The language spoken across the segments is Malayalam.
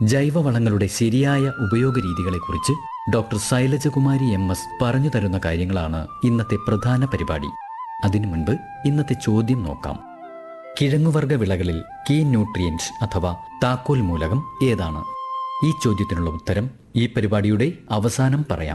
ജൈവവളങ്ങളുടെ ശരിയായ ഉപയോഗ രീതികളെക്കുറിച്ച് ഡോക്ടർ ശൈലജകുമാരി എം എസ് പറഞ്ഞു തരുന്ന കാര്യങ്ങളാണ് ഇന്നത്തെ പ്രധാന പരിപാടി അതിനു മുൻപ് ഇന്നത്തെ ചോദ്യം നോക്കാം കിഴങ്ങുവർഗ വിളകളിൽ കീ ന്യൂട്രിയൻസ് അഥവാ താക്കോൽ മൂലകം ഏതാണ് ഈ ചോദ്യത്തിനുള്ള ഉത്തരം ഈ പരിപാടിയുടെ അവസാനം പറയാം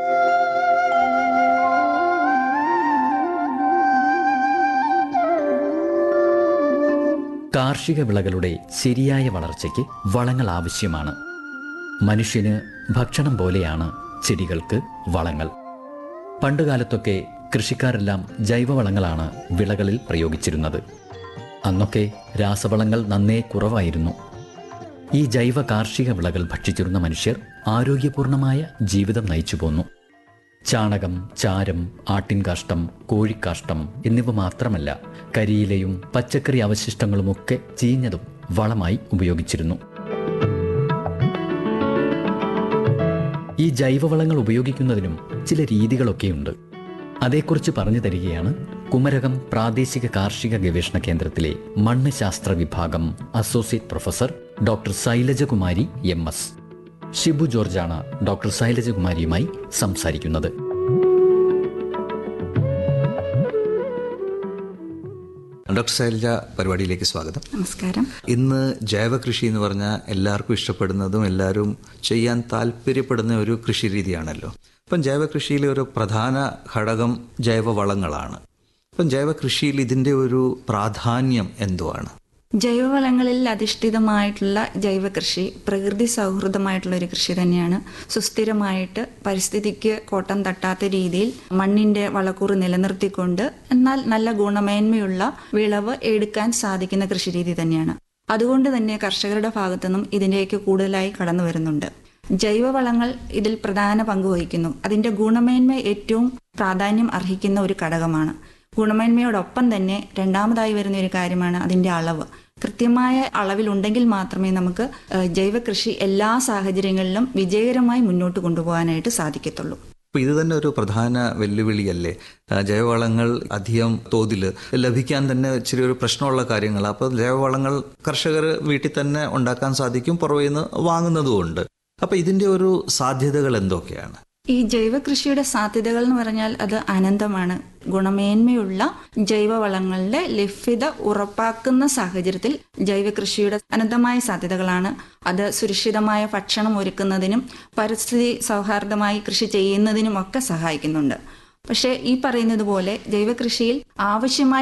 കാർഷിക വിളകളുടെ ശരിയായ വളർച്ചയ്ക്ക് വളങ്ങൾ ആവശ്യമാണ് മനുഷ്യന് ഭക്ഷണം പോലെയാണ് ചെടികൾക്ക് വളങ്ങൾ പണ്ടുകാലത്തൊക്കെ കൃഷിക്കാരെല്ലാം ജൈവവളങ്ങളാണ് വിളകളിൽ പ്രയോഗിച്ചിരുന്നത് അന്നൊക്കെ രാസവളങ്ങൾ നന്നേ കുറവായിരുന്നു ഈ ജൈവ കാർഷിക വിളകൾ ഭക്ഷിച്ചിരുന്ന മനുഷ്യർ ആരോഗ്യപൂർണമായ ജീവിതം നയിച്ചു പോന്നു ചാണകം ചാരം ആട്ടിൻകാഷ്ടം കോഴിക്കാഷ്ടം എന്നിവ മാത്രമല്ല കരിയിലയും പച്ചക്കറി അവശിഷ്ടങ്ങളുമൊക്കെ ചീഞ്ഞതും വളമായി ഉപയോഗിച്ചിരുന്നു ഈ ജൈവവളങ്ങൾ ഉപയോഗിക്കുന്നതിനും ചില രീതികളൊക്കെയുണ്ട് അതേക്കുറിച്ച് പറഞ്ഞു തരികയാണ് കുമരകം പ്രാദേശിക കാർഷിക ഗവേഷണ കേന്ദ്രത്തിലെ മണ്ണ് ശാസ്ത്ര വിഭാഗം associate professor doctor Shailajakumari M S Shibu ജോർജാണ് ഡോക്ടർ ശൈലജകുമാരിയുമായി സംസാരിക്കുന്നത് ഡോക്ടർ ശൈലജ പരിപാടിയിലേക്ക് സ്വാഗതം നമസ്കാരം ഇന്ന് ജൈവ കൃഷി എന്ന് പറഞ്ഞാൽ എല്ലാവർക്കും ഇഷ്ടപ്പെടുന്നതും എല്ലാവരും ചെയ്യാൻ താല്പര്യപ്പെടുന്ന ഒരു കൃഷി രീതിയാണല്ലോ അപ്പം ജൈവ കൃഷിയിലെ ഒരു പ്രധാന ഘടകം ജൈവവളങ്ങളാണ് അപ്പം ജൈവ കൃഷിയിൽ ഇതിൻ്റെ ഒരു പ്രാധാന്യം എന്തുവാണ് ജൈവവളങ്ങളിൽ അധിഷ്ഠിതമായിട്ടുള്ള ജൈവ കൃഷി പ്രകൃതി സൗഹൃദമായിട്ടുള്ള ഒരു കൃഷി തന്നെയാണ് സുസ്ഥിരമായിട്ട് പരിസ്ഥിതിക്ക് കോട്ടം തട്ടാത്ത രീതിയിൽ മണ്ണിന്റെ വളക്കൂറ് നിലനിർത്തിക്കൊണ്ട് എന്നാൽ നല്ല ഗുണമേന്മയുള്ള വിളവ് എടുക്കാൻ സാധിക്കുന്ന കൃഷി രീതി തന്നെയാണ് അതുകൊണ്ട് തന്നെ കർഷകരുടെ ഭാഗത്തുനിന്നും ഇതിലേക്ക് കൂടുതലായി കടന്നു വരുന്നുണ്ട് ജൈവവളങ്ങൾ ഇതിൽ പ്രധാന പങ്ക് വഹിക്കുന്നു അതിന്റെ ഗുണമേന്മ ഏറ്റവും പ്രാധാന്യം അർഹിക്കുന്ന ഒരു ഘടകമാണ് ഗുണമേന്മയോടൊപ്പം തന്നെ രണ്ടാമതായി വരുന്ന ഒരു കാര്യമാണ് അതിന്റെ അളവ് കൃത്യമായ അളവിലുണ്ടെങ്കിൽ മാത്രമേ നമുക്ക് ഏഹ്, ജൈവ കൃഷി എല്ലാ സാഹചര്യങ്ങളിലും വിജയകരമായി മുന്നോട്ട് കൊണ്ടുപോകാനായിട്ട് സാധിക്കത്തുള്ളൂ അപ്പോൾ ഇത് തന്നെ ഒരു പ്രധാന വെല്ലുവിളിയല്ലേ ആ, ജൈവവളങ്ങൾ അധികം തോതിൽ ലഭിക്കാൻ തന്നെ ഇച്ചിരി ഒരു പ്രശ്നമുള്ള കാര്യങ്ങൾ അപ്പോൾ ജൈവവളങ്ങൾ കർഷകർ വീട്ടിൽ തന്നെ ഉണ്ടാക്കാൻ സാധിക്കും പുറമേ നിന്ന് വാങ്ങുന്നതുമുണ്ട് അപ്പോൾ ഇതിൻ്റെ ഒരു സാധ്യതകൾ എന്തൊക്കെയാണ് ഈ ജൈവ കൃഷിയുടെ സാധ്യതകൾ എന്ന് പറഞ്ഞാൽ അത് അനന്തമാണ് ഗുണമേന്മയുള്ള ജൈവവളങ്ങളുടെ ലഭ്യത ഉറപ്പാക്കുന്ന സാഹചര്യത്തിൽ ജൈവ കൃഷിയുടെ അനന്തമായ സാധ്യതകളാണ് അത് സുരക്ഷിതമായ ഭക്ഷണം ഒരുക്കുന്നതിനും പരിസ്ഥിതി സൗഹാർദ്ദമായി കൃഷി ചെയ്യുന്നതിനുമൊക്കെ സഹായിക്കുന്നുണ്ട് പക്ഷേ ഈ പറയുന്നത് പോലെ ജൈവ കൃഷിയിൽ ആവശ്യമായ